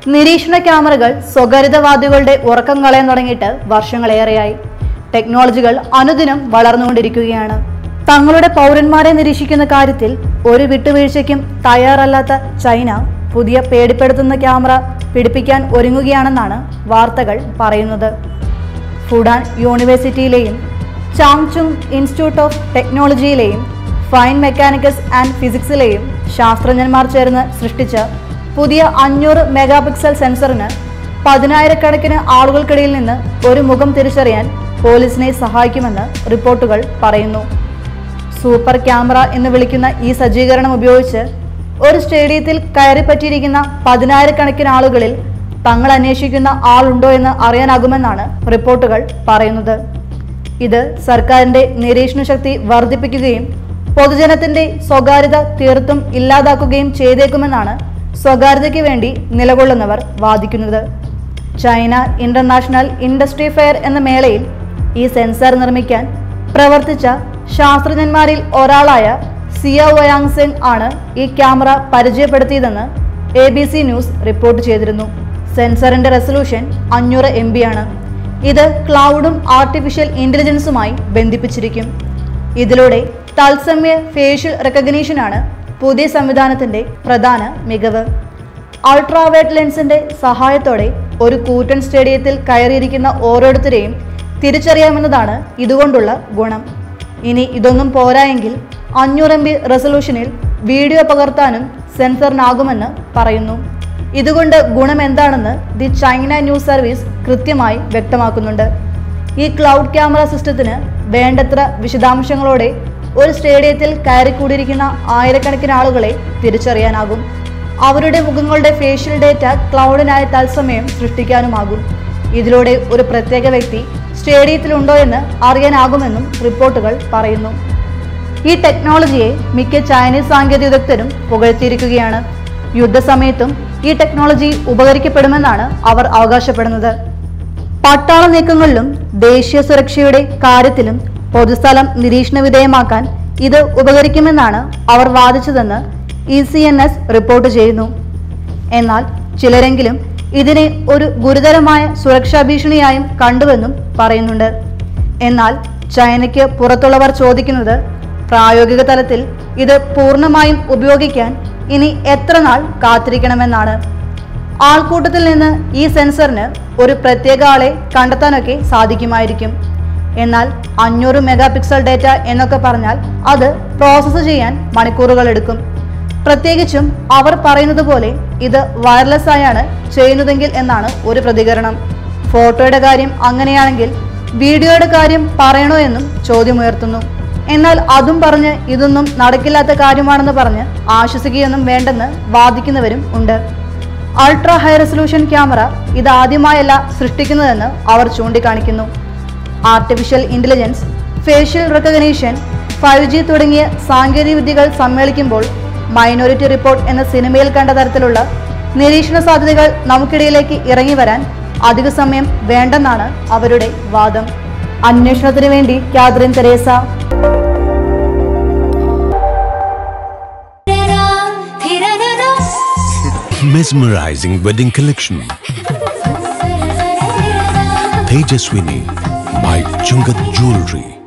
നിരീക്ഷണ ക്യാമറകൾ സ്വകാര്യതവാദികളുടെ ഉറക്കം കളയാൻ തുടങ്ങിയിട്ട് വർഷങ്ങളേറെയായി ടെക്നോളജികൾ അനുദിനം വളർന്നുകൊണ്ടിരിക്കുകയാണ് തങ്ങളുടെ പൗരന്മാരെ നിരീക്ഷിക്കുന്ന കാര്യത്തിൽ ഒരു വിട്ടുവീഴ്ചയ്ക്കും തയ്യാറല്ലാത്ത ചൈന പുതിയ പേടിപ്പെടുത്തുന്ന ക്യാമറ പിടിപ്പിക്കാൻ ഒരുങ്ങുകയാണെന്നാണ് വാർത്തകൾ പറയുന്നത് ഫുഡാൻ യൂണിവേഴ്സിറ്റിയിലെയും ചാങ്ചുങ് ഇൻസ്റ്റിറ്റ്യൂട്ട് ഓഫ് ടെക്നോളജിയിലെയും ഫൈൻ മെക്കാനിക്കസ് ആൻഡ് ഫിസിക്സിലെയും ശാസ്ത്രജ്ഞന്മാർ ചേർന്ന് സൃഷ്ടിച്ച പുതിയ അഞ്ഞൂറ് മെഗാപിക്സൽ സെൻസറിന് പതിനായിരക്കണക്കിന് ആളുകൾക്കിടയിൽ നിന്ന് ഒരു മുഖം തിരിച്ചറിയാൻ പോലീസിനെ സഹായിക്കുമെന്ന് റിപ്പോർട്ടുകൾ പറയുന്നു സൂപ്പർ ക്യാമറ എന്ന് വിളിക്കുന്ന ഈ സജ്ജീകരണം ഉപയോഗിച്ച് ഒരു സ്റ്റേഡിയത്തിൽ കയറിപ്പറ്റിയിരിക്കുന്ന പതിനായിരക്കണക്കിന് ആളുകളിൽ തങ്ങൾ അന്വേഷിക്കുന്ന ആളുണ്ടോ എന്ന് അറിയാനാകുമെന്നാണ് റിപ്പോർട്ടുകൾ പറയുന്നത് ഇത് സർക്കാരിന്റെ നിരീക്ഷണ ശക്തി വർദ്ധിപ്പിക്കുകയും പൊതുജനത്തിന്റെ സ്വകാര്യത തീർത്തും ഇല്ലാതാക്കുകയും ചെയ്തേക്കുമെന്നാണ് സ്വകാര്യതയ്ക്ക് വേണ്ടി നിലകൊള്ളുന്നവർ വാദിക്കുന്നത് ചൈന ഇന്റർനാഷണൽ ഇൻഡസ്ട്രി ഫെയർ എന്ന മേളയിൽ ഈ സെൻസർ നിർമ്മിക്കാൻ പ്രവർത്തിച്ച ശാസ്ത്രജ്ഞന്മാരിൽ ഒരാളായ സിയ വയാങ് സെങ് ആണ് ഈ ക്യാമറ പരിചയപ്പെടുത്തിയതെന്ന് A B C news report ചെയ്തിരുന്നു സെൻസറിന്റെ റെസൊല്യൂഷൻ അഞ്ഞൂറ് എം ബി ആണ് ഇത് ക്ലൗഡും ആർട്ടിഫിഷ്യൽ ഇന്റലിജൻസുമായി ബന്ധിപ്പിച്ചിരിക്കും ഇതിലൂടെ തത്സമയ ഫേഷ്യൽ റെക്കഗ്നീഷനാണ് പുതിയ സംവിധാനത്തിന്റെ പ്രധാന മികവ് അൾട്രാവേറ്റ് ലെൻസിന്റെ സഹായത്തോടെ ഒരു കൂറ്റൻ സ്റ്റേഡിയത്തിൽ കയറിയിരിക്കുന്ന ഓരോരുത്തരെയും തിരിച്ചറിയാമെന്നതാണ് ഇതുകൊണ്ടുള്ള ഗുണം ഇനി ഇതൊന്നും പോരായെങ്കിൽ അഞ്ഞൂറ് എം ബി റെസൊല്യൂഷനിൽ വീഡിയോ പകർത്താനും സെൻസറിനാകുമെന്ന് പറയുന്നു ഇതുകൊണ്ട് ഗുണം എന്താണെന്ന് ദി ചൈന ന്യൂസ് സർവീസ് കൃത്യമായി വ്യക്തമാക്കുന്നുണ്ട് ഈ ക്ലൗഡ് ക്യാമറ സിസ്റ്റത്തിന് വേണ്ടത്ര വിശദാംശങ്ങളോടെ ഒരു സ്റ്റേഡിയത്തിൽ കയറിക്കൂടിയിരിക്കുന്ന ആയിരക്കണക്കിന് ആളുകളെ തിരിച്ചറിയാനാകും അവരുടെ മുഖങ്ങളുടെ ഫേഷ്യൽ ഡേറ്റ ക്ലൗഡിനായി തത്സമയം സൃഷ്ടിക്കാനുമാകും ഇതിലൂടെ ഒരു പ്രത്യേക വ്യക്തി സ്റ്റേഡിയത്തിലുണ്ടോ എന്ന് അറിയാനാകുമെന്നും റിപ്പോർട്ടുകൾ പറയുന്നു ഈ ടെക്നോളജിയെ മിക്ക ചൈനീസ് സാങ്കേതിക വിദഗ്ധരും പുകഴ്ത്തിയിരിക്കുകയാണ് യുദ്ധസമയത്തും ഈ ടെക്നോളജി ഉപകരിക്കപ്പെടുമെന്നാണ് അവർ അവകാശപ്പെടുന്നത് പട്ടാള നീക്കങ്ങളിലും ദേശീയ സുരക്ഷയുടെ കാര്യത്തിലും പൊതുസ്ഥലം നിരീക്ഷണ വിധേയമാക്കാൻ ഇത് ഉപകരിക്കുമെന്നാണ് അവർ വാദിച്ചതെന്ന് E C N S report ചെയ്യുന്നു എന്നാൽ ചിലരെങ്കിലും ഇതിനെ ഒരു ഗുരുതരമായ സുരക്ഷാ ഭീഷണിയായും കണ്ടുവെന്നും പറയുന്നുണ്ട് എന്നാൽ ചൈനയ്ക്ക് പുറത്തുള്ളവർ ചോദിക്കുന്നത് പ്രായോഗിക തലത്തിൽ ഇത് പൂർണ്ണമായും ഉപയോഗിക്കാൻ ഇനി എത്ര നാൾ കാത്തിരിക്കണമെന്നാണ് ആൾക്കൂട്ടത്തിൽ നിന്ന് ഈ സെൻസറിന് ഒരു പ്രത്യേക ആളെ കണ്ടെത്താനൊക്കെ സാധിക്കുമായിരിക്കും എന്നാൽ അഞ്ഞൂറ് മെഗാ പിക്സൽ ഡേറ്റ എന്നൊക്കെ പറഞ്ഞാൽ അത് പ്രോസസ്സ് ചെയ്യാൻ മണിക്കൂറുകൾ എടുക്കും പ്രത്യേകിച്ചും അവർ പറയുന്നത് പോലെ ഇത് വയർലെസ് ആയാണ് ചെയ്യുന്നതെങ്കിൽ എന്നാണ് ഒരു പ്രതികരണം ഫോട്ടോയുടെ കാര്യം അങ്ങനെയാണെങ്കിൽ വീഡിയോയുടെ കാര്യം പറയണോ എന്നും ചോദ്യമുയർത്തുന്നു എന്നാൽ അതും പറഞ്ഞ് ഇതൊന്നും നടക്കില്ലാത്ത കാര്യമാണെന്ന് പറഞ്ഞ് ആശ്വസിക്കുകയൊന്നും വേണ്ടെന്ന് വാദിക്കുന്നവരും ഉണ്ട് അൾട്രാ ഹൈ റെസൊല്യൂഷൻ ക്യാമറ ഇതാദ്യമായല്ല സൃഷ്ടിക്കുന്നതെന്ന് അവർ ചൂണ്ടിക്കാണിക്കുന്നു artificial intelligence facial recognition five G തുടങ്ങിയ സാങ്കേതിക വിദ്യകൾ സമ്മേളിക്കുമ്പോൾ മൈനോറിറ്റി റിപ്പോർട്ട് എന്ന സിനിമയിൽ കണ്ട തരത്തിലുള്ള നിരീക്ഷണ സാധ്യതകൾ നമുക്കിടയിലേക്ക് ഇറങ്ങി വരാൻ അധിക സമയം വേണ്ടെന്നാണ് അവരുടെ വാദം അന്വേഷണത്തിന് വേണ്ടി Catherine Tresa mesmerizing wedding collection. Tejaswini by Chungat Jewelry.